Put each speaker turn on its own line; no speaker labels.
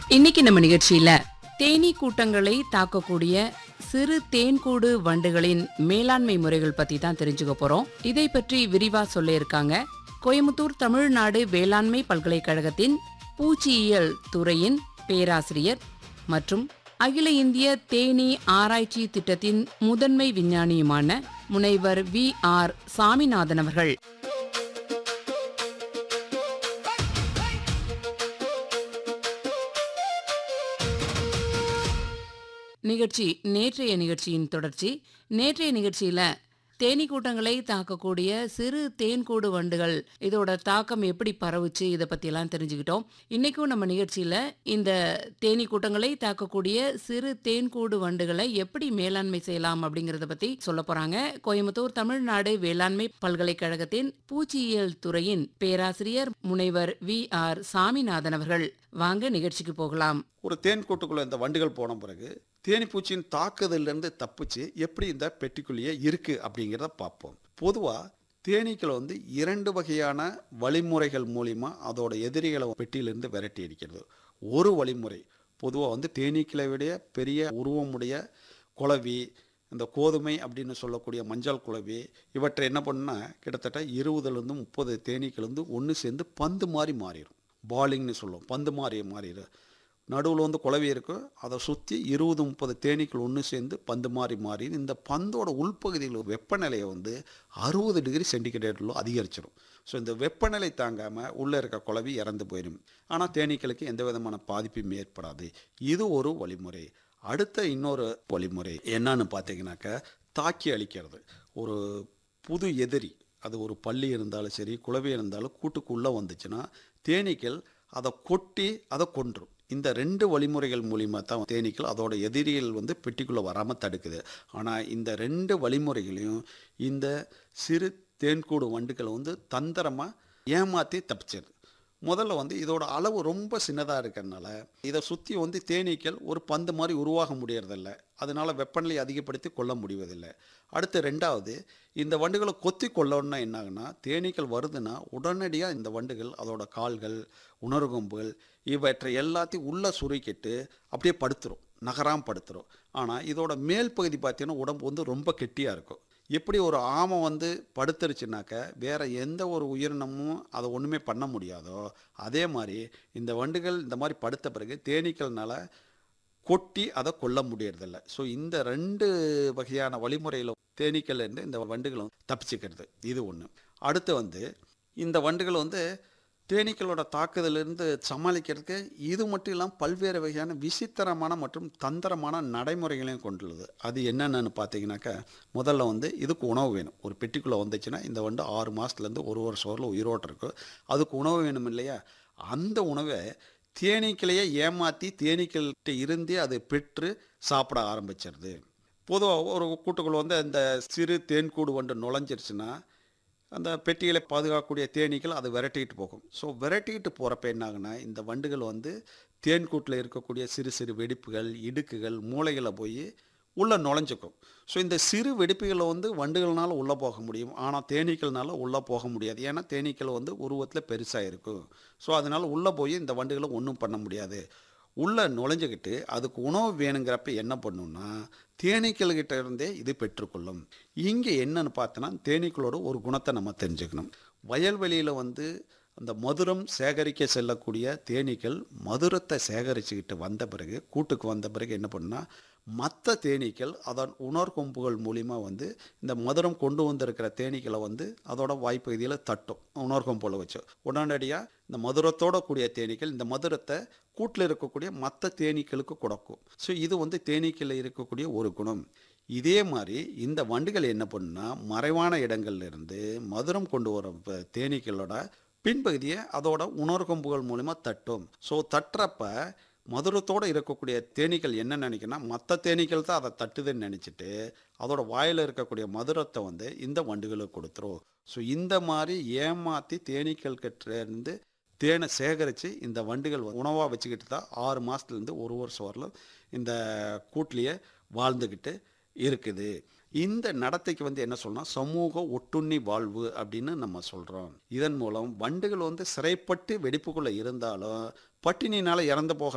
இன்னைக்கு நம்ம நிகழ்ச்சியில தேனீ கூட்டங்களை தாக்கக்கூடிய சிறு தேன்கூடு வண்டுகளின் மேலாண்மை முறைகள் பத்தி தான் தெரிஞ்சுக்க போறோம் இதை பற்றி விரிவா சொல்ல இருக்காங்க கோயம்புத்தூர் தமிழ்நாடு வேளாண்மை பல்கலைக்கழகத்தின் பூச்சியியல் துறையின் பேராசிரியர் மற்றும் அகில இந்திய தேனீ ஆராய்ச்சி திட்டத்தின் முதன்மை விஞ்ஞானியுமான முனைவர் வி ஆர் சாமிநாதன் அவர்கள் நிகழ்ச்சி நேற்றைய நிகழ்ச்சியின் தொடர்ச்சி நேற்றைய நிகழ்ச்சியில தேனீ கூட்டங்களை தாக்கக்கூடிய சிறு தேன்கூடு வண்டுகள் இதோட தாக்கம் எப்படி பரவுச்சு இதை பத்தி எல்லாம் தெரிஞ்சுக்கிட்டோம் இன்னைக்கும் நம்ம நிகழ்ச்சியில இந்த தேனீ கூட்டங்களை தாக்கக்கூடிய சிறு தேன்கூடு வண்டுகளை எப்படி மேலாண்மை செய்யலாம் அப்படிங்கறத பத்தி சொல்ல போறாங்க கோயம்புத்தூர் தமிழ்நாடு வேளாண்மை பல்கலைக்கழகத்தின் பூச்சியியல் துறையின் பேராசிரியர் முனைவர் வி ஆர் சாமிநாதன் அவர்கள் வாங்க நிகழ்ச்சிக்கு போகலாம்
ஒரு தேன் கூட்டுக்குள்ள இந்த வண்டுகள் போன பிறகு தேனீப்பூச்சியின் தாக்குதலிருந்து தப்பிச்சு எப்படி இந்த பெட்டிக்குள்ளேயே இருக்கு அப்படிங்கிறத பார்ப்போம் பொதுவாக தேனீக்கள் வந்து இரண்டு வகையான வழிமுறைகள் மூலிமா அதோட எதிரிகளை பெட்டியிலிருந்து விரட்டி அடிக்கிறது ஒரு வழிமுறை பொதுவாக வந்து தேனீக்களை விட பெரிய உருவமுடைய குளவி இந்த கோதுமை அப்படின்னு சொல்லக்கூடிய மஞ்சள் குளவி இவற்றை என்ன பண்ணா கிட்டத்தட்ட இருபதுலேருந்து முப்பது தேனீக்கள் வந்து ஒன்று சேர்ந்து பந்து மாதிரி மாறிடும் பாலிங்னு சொல்லுவோம் பந்து மாதிரி மாறிடும் நடுவில் வந்து குளவி இருக்கும் அதை சுற்றி இருபது முப்பது தேனீக்கள் ஒன்று சேர்ந்து பந்து மாதிரி மாறி இந்த பந்தோட உள்பகுதியில் வெப்பநிலையை வந்து அறுபது டிகிரி சென்டிகிரேடில் அதிகரிச்சிடும் ஸோ இந்த வெப்பநிலை தாங்காமல் உள்ளே இருக்க குளவி இறந்து போயிடும் ஆனால் தேனீக்களுக்கு எந்த விதமான பாதிப்பும் ஏற்படாது இது ஒரு வழிமுறை அடுத்த இன்னொரு வழிமுறை என்னன்னு பார்த்தீங்கன்னாக்க தாக்கி அழிக்கிறது ஒரு புது எதிரி அது ஒரு பள்ளி இருந்தாலும் சரி குளவி இருந்தாலும் கூட்டுக்குள்ளே வந்துச்சுன்னா தேனீக்கள் அதை கொட்டி அதை கொன்றும் இந்த ரெண்டு வழிமுறைகள் மூலிமா தான் தேனீக்கள் அதோட எதிரிகள் வந்து பெட்டிக்குள்ளே வராமல் தடுக்குது ஆனால் இந்த ரெண்டு வழிமுறைகளையும் இந்த சிறு தேன்கூடு வண்டுகளை வந்து தந்திரமாக ஏமாற்றி தப்பிச்சிருது முதல்ல வந்து இதோட அளவு ரொம்ப சின்னதாக இருக்கிறதுனால இதை சுற்றி வந்து தேனீக்கள் ஒரு பந்து மாதிரி உருவாக முடியறதில்ல அதனால வெப்பநிலை அதிகப்படுத்தி கொள்ள முடிவதில்லை அடுத்து ரெண்டாவது இந்த வண்டுகளை கொத்தி கொள்ளணும்னா என்னாகுன்னா தேனீக்கள் வருதுன்னா உடனடியாக இந்த வண்டுகள் அதோட கால்கள் உணர்கொம்புகள் இவற்றை எல்லாத்தையும் உள்ளே சுருக்கிட்டு அப்படியே படுத்துரும் நகராம படுத்துரும் ஆனால் இதோட மேல் பகுதி பார்த்தீங்கன்னா உடம்பு வந்து ரொம்ப கெட்டியாக இருக்கும் எப்படி ஒரு ஆமை வந்து படுத்துருச்சுனாக்க வேற எந்த ஒரு உயிரினமும் அதை ஒன்றுமே பண்ண முடியாதோ அதே மாதிரி இந்த வண்டுகள் இந்த மாதிரி படுத்த பிறகு தேனீக்கள்னால கொட்டி அதை கொல்ல முடியறதில்ல ஸோ இந்த ரெண்டு வகையான வழிமுறையில் தேனீக்கள் இருந்து இந்த வண்டுகளும் தப்பிச்சுக்கிறது இது ஒன்று அடுத்து வந்து இந்த வண்டுகள் வந்து தேனீக்களோட தாக்குதலிருந்து சமாளிக்கிறதுக்கு இது மட்டும் இல்லாமல் பல்வேறு வகையான விசித்திரமான மற்றும் தந்திரமான நடைமுறைகளையும் கொண்டுள்ளது அது என்னென்னு பார்த்தீங்கன்னாக்கா முதல்ல வந்து இதுக்கு உணவு வேணும் ஒரு பெட்டிக்குள்ளே வந்துச்சுன்னா இந்த வண்டு ஆறு மாதத்துலேருந்து ஒரு வருஷம் வரல உயிரோட்டம் இருக்கும் அதுக்கு உணவு வேணும் இல்லையா அந்த உணவை தேனீக்களையே ஏமாற்றி தேனீக்கள்கிட்ட இருந்தே அதை பெற்று சாப்பிட ஆரம்பிச்சிருது பொதுவாக ஒரு கூட்டுக்குள்ள வந்து அந்த சிறு தேன்கூடு வண்டு நுழைஞ்சிருச்சுன்னா அந்த பெட்டிகளை பாதுகாக்கக்கூடிய தேனீக்கள் அதை விரட்டிக்கிட்டு போகும் ஸோ விரட்டிக்கிட்டு போகிறப்ப என்னாகுன்னா இந்த வண்டுகள் வந்து தேன்கூட்டில் இருக்கக்கூடிய சிறு சிறு வெடிப்புகள் இடுக்குகள் மூளைகளை போய் உள்ளே நுழைஞ்சிக்கும் ஸோ இந்த சிறு வெடிப்புகளை வந்து வண்டுகள்னால உள்ளே போக முடியும் ஆனால் தேனீக்கள்னால உள்ளே போக முடியாது ஏன்னா தேனீக்கள் வந்து உருவத்தில் பெருசாக இருக்கும் ஸோ அதனால் உள்ளே போய் இந்த வண்டுகளை ஒன்றும் பண்ண முடியாது உள்ளே நுழைஞ்சுக்கிட்டு அதுக்கு உணவு வேணுங்கிறப்ப என்ன பண்ணுன்னா தேனீக்கள்கிட்ட இருந்தே இது பெற்றுக்கொள்ளும் இங்கே என்னன்னு பார்த்தோன்னா தேனீக்களோட ஒரு குணத்தை நம்ம தெரிஞ்சுக்கணும் வயல்வெளியில் வந்து அந்த மதுரம் சேகரிக்க செல்லக்கூடிய தேனீக்கள் மதுரத்தை சேகரிச்சுக்கிட்டு வந்த பிறகு கூட்டுக்கு வந்த பிறகு என்ன பண்ணுன்னா மற்ற தேனீக்கள் அதன் உணர்கொம்புகள் மூலிமா வந்து இந்த மதுரம் கொண்டு வந்திருக்கிற தேனீக்களை வந்து அதோட வாய்ப்பகுதியில் தட்டும் உணர்கொம்புல வச்சு உடனடியாக இந்த மதுரத்தோட கூடிய தேனீக்கள் இந்த மதுரத்தை கூட்டில் இருக்கக்கூடிய மற்ற தேனீக்களுக்கு கொடுக்கும் ஸோ இது வந்து தேனீக்களில் இருக்கக்கூடிய ஒரு குணம் இதே மாதிரி இந்த வண்டுகள் என்ன பண்ணுன்னா மறைவான இடங்கள்ல இருந்து மதுரம் கொண்டு வர ப- தேனீக்களோட பின்பகுதியை அதோட உணர்கொம்புகள் மூலிமா தட்டும் ஸோ தட்டுறப்ப மதுரத்தோடு இருக்கக்கூடிய தேனீக்கள் என்ன நினைக்குன்னா மற்ற தேனீக்கள் தான் அதை தட்டுதுன்னு நினச்சிட்டு அதோட வாயில் இருக்கக்கூடிய மதுரத்தை வந்து இந்த வண்டுகளுக்கு கொடுத்துரும் ஸோ இந்த மாதிரி ஏமாற்றி தேனீக்கள் கிட்ட இருந்து தேனை சேகரித்து இந்த வண்டுகள் உணவாக வச்சுக்கிட்டு தான் ஆறு மாதத்துலேருந்து ஒரு வருஷம் வரலும் இந்த கூட்டிலேயே வாழ்ந்துக்கிட்டு இருக்குது இந்த நடத்தைக்கு வந்து என்ன சொல்லணும் சமூக ஒட்டுண்ணி வாழ்வு அப்படின்னு நம்ம சொல்கிறோம் இதன் மூலம் வண்டுகள் வந்து சிறைப்பட்டு வெடிப்புக்குள்ளே இருந்தாலும் பட்டினினால் இறந்து போகிற